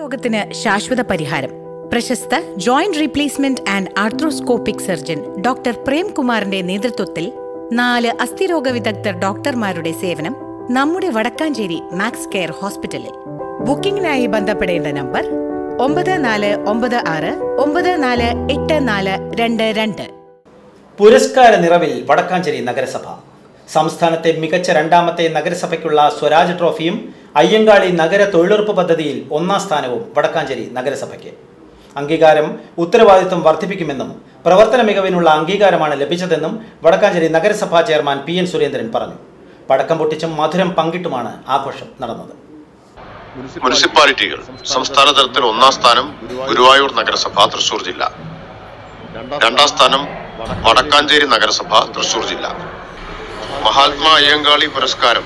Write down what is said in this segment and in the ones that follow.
രോഗത്തിന് ശാശ്വത പരിഹാരം പ്രശസ്ത joint replacement and arthroscopic surgeon doctor പ്രേംകുമാറിന്റെ നേതൃത്വത്തിൽ നാല് അസ്ഥിരോഗ വിദഗ്ധർ ഡോക്ടർമാരുടെ സേവനം നമ്മുടെ വടക്കാഞ്ചേരി മാക്സ് കെയർ ഹോസ്പിറ്റലിൽ ബുക്കിംഗിനായി ബന്ധപ്പെടേണ്ട നമ്പർ ഒമ്പത് നാല് ഒമ്പത് ആറ് ഒമ്പത് നാല് എട്ട് നാല് രണ്ട് രണ്ട് പുരസ്കാര നിറവിൽ വടക്കാഞ്ചേരി നഗരസഭ സംസ്ഥാനത്തെ മികച്ച രണ്ടാമത്തെ നഗരസഭയ്ക്കുള്ള സ്വരാജ് ട്രോഫിയും അയ്യങ്കാളി നഗര തൊഴിലുറപ്പ് പദ്ധതിയിൽ ഒന്നാം സ്ഥാനവും വടക്കാഞ്ചേരി നഗരസഭയ്ക്ക് അംഗീകാരം ഉത്തരവാദിത്വം വർദ്ധിപ്പിക്കുമെന്നും പ്രവർത്തന മികവിനുള്ള അംഗീകാരമാണ് ലഭിച്ചതെന്നും വടക്കാഞ്ചേരി നഗരസഭാ ചെയർമാൻ പി എൻ സുരേന്ദ്രൻ പറഞ്ഞു പടക്കം പൊട്ടിച്ചും മധുരം പങ്കിട്ടുമാണ് ആഘോഷം നടന്നത് മുനിസിപ്പാലിറ്റികൾ സംസ്ഥാന തലത്തിൽ ഒന്നാം സ്ഥാനം ഗുരുവായൂർ നഗരസഭ തൃശൂർ ജില്ല രണ്ടാം സ്ഥാനം വടക്കാഞ്ചേരി നഗരസഭ തൃശൂർ ജില്ല മഹാത്മാ അയ്യങ്കാളി പുരസ്കാരം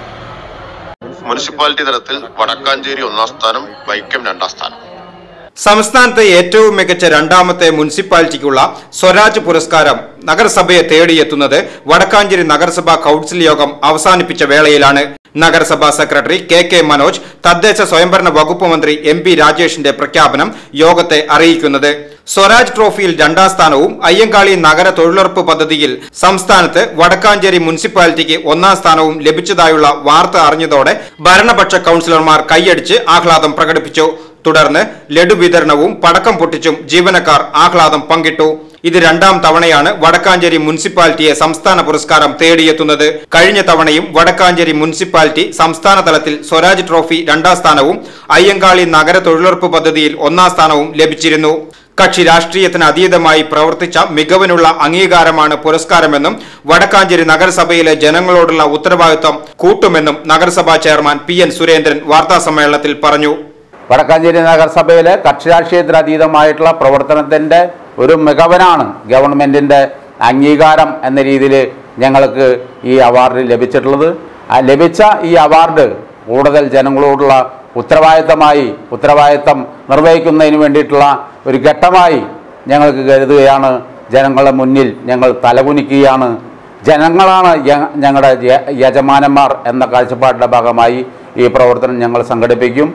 മുനിസിപ്പാലിറ്റി തലത്തിൽ വടക്കാഞ്ചേരി ഒന്നാം സ്ഥാനം വൈക്കം രണ്ടാം സ്ഥാനം സംസ്ഥാനത്തെ ഏറ്റവും മികച്ച രണ്ടാമത്തെ മുനിസിപ്പാലിറ്റിക്കുള്ള സ്വരാജ് പുരസ്കാരം നഗരസഭയെ തേടിയെത്തുന്നത് വടക്കാഞ്ചേരി നഗരസഭാ കൗൺസിൽ യോഗം അവസാനിപ്പിച്ച വേളയിലാണ് നഗരസഭാ സെക്രട്ടറി കെ കെ മനോജ് തദ്ദേശ സ്വയംഭരണ വകുപ്പ് മന്ത്രി എം പി രാജേഷിന്റെ പ്രഖ്യാപനം യോഗത്തെ അറിയിക്കുന്നത് സ്വരാജ് ട്രോഫിയിൽ രണ്ടാം സ്ഥാനവും അയ്യങ്കാളി നഗര തൊഴിലുറപ്പ് പദ്ധതിയിൽ സംസ്ഥാനത്ത് വടക്കാഞ്ചേരി മുനിസിപ്പാലിറ്റിക്ക് ഒന്നാം സ്ഥാനവും ലഭിച്ചതായുള്ള വാർത്ത അറിഞ്ഞതോടെ ഭരണപക്ഷ കൗൺസിലർമാർ കൈയടിച്ച് ആഹ്ലാദം പ്രകടിപ്പിച്ചു തുടർന്ന് ലഡു വിതരണവും പടക്കം പൊട്ടിച്ചും ജീവനക്കാർ ആഹ്ലാദം പങ്കിട്ടു ഇത് രണ്ടാം തവണയാണ് വടക്കാഞ്ചേരി മുനിസിപ്പാലിറ്റിയെ സംസ്ഥാന പുരസ്കാരം തേടിയെത്തുന്നത് കഴിഞ്ഞ തവണയും വടക്കാഞ്ചേരി മുനിസിപ്പാലിറ്റി സംസ്ഥാന തലത്തിൽ സ്വരാജ് ട്രോഫി രണ്ടാം സ്ഥാനവും അയ്യങ്കാളി നഗര തൊഴിലുറപ്പ് പദ്ധതിയിൽ ഒന്നാം സ്ഥാനവും ലഭിച്ചിരുന്നു കക്ഷി രാഷ്ട്രീയത്തിന് അതീതമായി പ്രവർത്തിച്ച മികവിനുള്ള അംഗീകാരമാണ് പുരസ്കാരമെന്നും വടക്കാഞ്ചേരി നഗരസഭയിലെ ജനങ്ങളോടുള്ള ഉത്തരവാദിത്വം കൂട്ടുമെന്നും നഗരസഭാ ചെയർമാൻ പി എൻ സുരേന്ദ്രൻ വാർത്താസമ്മേളനത്തിൽ പറഞ്ഞു വടക്കാഞ്ചേരി നഗരസഭയിലെ കക്ഷിരാഷ്ട്രീയത്തിന് അതീതമായിട്ടുള്ള പ്രവർത്തനത്തിൻ്റെ ഒരു മികവനാണ് ഗവൺമെൻറ്റിൻ്റെ അംഗീകാരം എന്ന രീതിയിൽ ഞങ്ങൾക്ക് ഈ അവാർഡ് ലഭിച്ചിട്ടുള്ളത് ആ ലഭിച്ച ഈ അവാർഡ് കൂടുതൽ ജനങ്ങളോടുള്ള ഉത്തരവാദിത്തമായി ഉത്തരവാദിത്തം നിർവഹിക്കുന്നതിന് വേണ്ടിയിട്ടുള്ള ഒരു ഘട്ടമായി ഞങ്ങൾക്ക് കരുതുകയാണ് ജനങ്ങളുടെ മുന്നിൽ ഞങ്ങൾ തലകുനിക്കുകയാണ് ജനങ്ങളാണ് യ- ഞങ്ങളുടെ യ- യജമാനന്മാർ എന്ന കാഴ്ചപ്പാടിൻ്റെ ഭാഗമായി ഈ പ്രവർത്തനം ഞങ്ങൾ സംഘടിപ്പിക്കും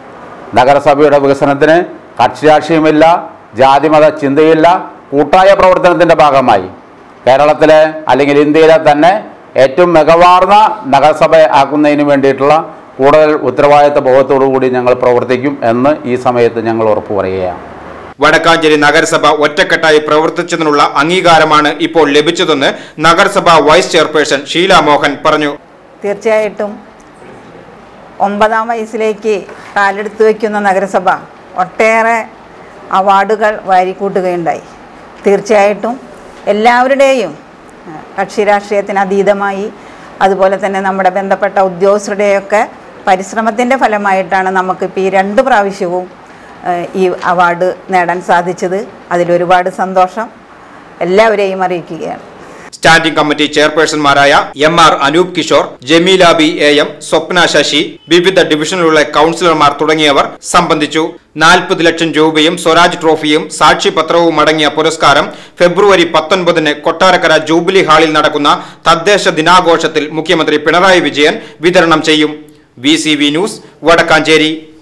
നഗരസഭയുടെ വികസനത്തിന് കക്ഷിരാഷ്ട്രീയമില്ല ജാതിമത ചിന്തയില്ല കൂട്ടായ പ്രവർത്തനത്തിൻ്റെ ഭാഗമായി കേരളത്തിലെ അല്ലെങ്കിൽ ഇന്ത്യയിലെ തന്നെ ഏറ്റവും മികവാർന്ന നഗരസഭ ആക്കുന്നതിന് വേണ്ടിയിട്ടുള്ള കൂടുതൽ ഉത്തരവാദിത്ത ബോധത്തോടു കൂടി ഞങ്ങൾ പ്രവർത്തിക്കും എന്ന് ഈ സമയത്ത് ഞങ്ങൾ ഉറപ്പു പറയുകയാണ് വടക്കാഞ്ചേരി നഗരസഭ ഒറ്റക്കെട്ടായി പ്രവർത്തിച്ചതിനുള്ള അംഗീകാരമാണ് ഇപ്പോൾ ലഭിച്ചതെന്ന് നഗരസഭ വൈസ് ചെയർപേഴ്സൺ ഷീല മോഹൻ പറഞ്ഞു തീർച്ചയായിട്ടും ഒമ്പതാം വയസ്സിലേക്ക് കാലെടുത്ത് വയ്ക്കുന്ന നഗരസഭ ഒട്ടേറെ അവാർഡുകൾ വാരിക്കൂട്ടുകയുണ്ടായി തീർച്ചയായിട്ടും എല്ലാവരുടെയും ഏഹ്, കക്ഷി രാഷ്ട്രീയത്തിന് അതീതമായി അതുപോലെ തന്നെ നമ്മുടെ ബന്ധപ്പെട്ട ഉദ്യോഗസ്ഥരുടെയൊക്കെ പരിശ്രമത്തിൻ്റെ ഫലമായിട്ടാണ് നമുക്കിപ്പോൾ ഈ രണ്ട് പ്രാവശ്യവും ഏഹ്, ഈ അവാർഡ് നേടാൻ സാധിച്ചത് അതിലൊരുപാട് സന്തോഷം എല്ലാവരെയും അറിയിക്കുകയാണ് സ്റ്റാൻഡിംഗ് കമ്മിറ്റി ചെയർപേഴ്സൺമാരായ M R Anoop Kishore Jameela B A M Swapna Sasi വിവിധ ഡിവിഷനിലുള്ള കൗൺസിലർമാർ തുടങ്ങിയവർ സംബന്ധിച്ചു നാൽപ്പത് ലക്ഷം രൂപയും സ്വരാജ് ട്രോഫിയും സാക്ഷിപത്രവും അടങ്ങിയ പുരസ്കാരം ഫെബ്രുവരി പത്തൊൻപതിന് കൊട്ടാരക്കര ജൂബിലി ഹാളിൽ നടക്കുന്ന തദ്ദേശ ദിനാഘോഷത്തിൽ മുഖ്യമന്ത്രി പിണറായി വിജയൻ വിതരണം ചെയ്യും വി ന്യൂസ് വടക്കാഞ്ചേരി